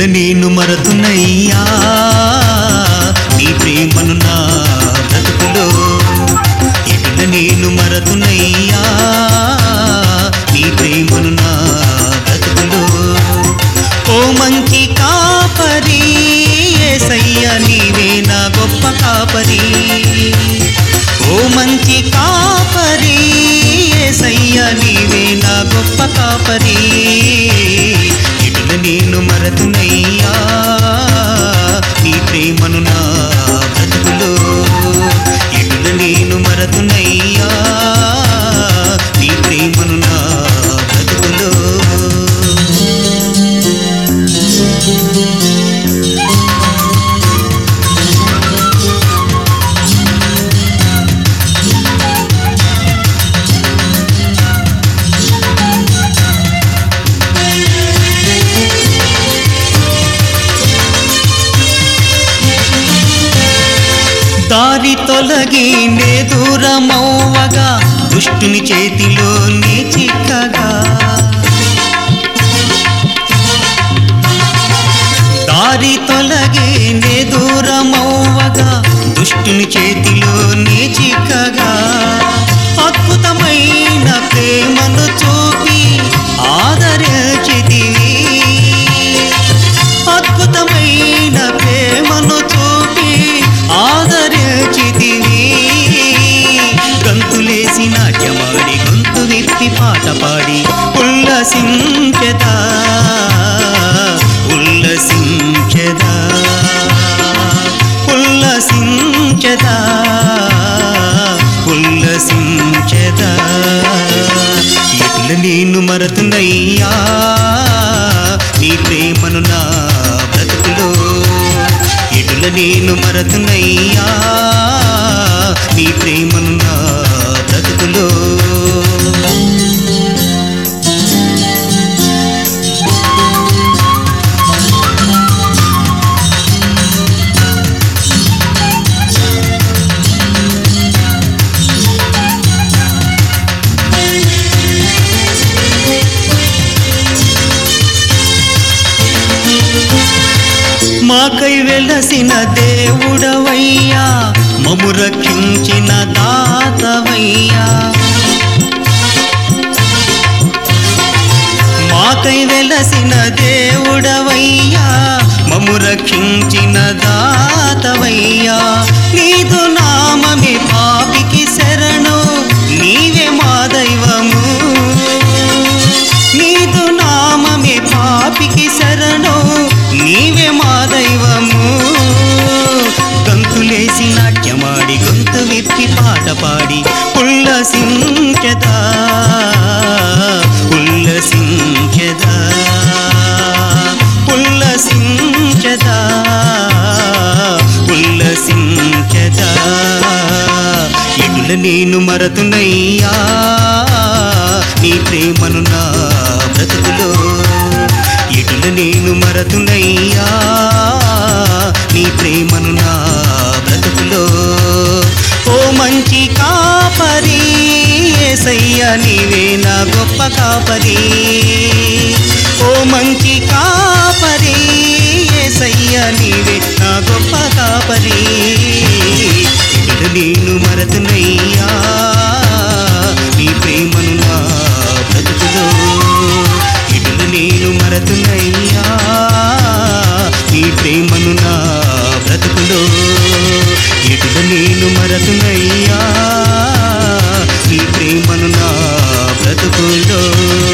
నేను మరతున్నయ్యా నీ ప్రేమను నా బ్రతుకులో ఎటుల నేను మరతున్నయ్యా నీ ప్రేమను నా బ్రతుకులో ఓ మంచి కాపరి ఏసయ్య నీవే నా గొప్ప కాపరి ఓ మంచి కాపరి ఏసయ్య నీవే నా గొప్ప కాపరి ఇటుల నేను మరతునయ్యా నీ ప్రేమను నా బ్రతుకులో ఇటుల నేను మరతునయ్యా నీ ప్రేమను నా బ్రతుకులో దారి తొలగి నే దూరమవ్వగా దుష్టుని చేతిలో నే చిక్కగా దారి తొలగి నే దూరమవ్వగా దుష్టుని చేతిలో నే చిక్కగా అద్భుతమైన ప్రేమను చూపి ఆదరించితివి అద్భుతమైన ప్రేమను చూపి ఆదరించితివి గంతులేసి నాట్యమాడి గొంతు విప్పి పాట పాడి ఉల్లసించదా ఉల్లసించదా ఉల్లసించదా ఉల్లసించదా ఎట్ల నేను మరతున్నయ్యా నీ ప్రేమను నా బ్రతుకులో ఎటుల నేను మరతున్నయ్యా నీ ప్రేమను నా బ్రతుకులో మాకై వెలసిన దేవుడవయ్యా మము రక్షించిన దాతవయ్యా మాకై వెలసిన దేవుడవయ్యా మము రక్షించిన దాతవయ్యా నీదు నామమే పాపికి శరణు నీవే మా దైవము నీదు నామమే పాపికి శరణు నీవే మా దైవము గంతులేసి నాట్యమాడి గొంతు విప్పి పాట పాడి ఉల్లసించదా ఉల్లసించదా ఉల్లసించదా ఉల్లసించదా ఎటుల నేను మరతునయ్యా నీ ప్రేమను నా బ్రతుకులో ఎటుల నేను మరతునయ్యా నీ ప్రేమను నా బ్రతుకులో ఓ మంచి కాపరి ఏసయ్య నీవే నా గొప్ప కాపరి ఓ మంచి కాపరి ఏసయ్య నీవే నా గొప్ప కాపరి ఎటుల నేను మరతునయ్యా నీ ప్రేమను నా బ్రతుకులో ఇటుల నేను మరతునయ్యా నీ ప్రేమను నా బ్రతుకులో ఇటుల నేను మరతునయ్యా నీ ప్రేమను నా బ్రతుకులో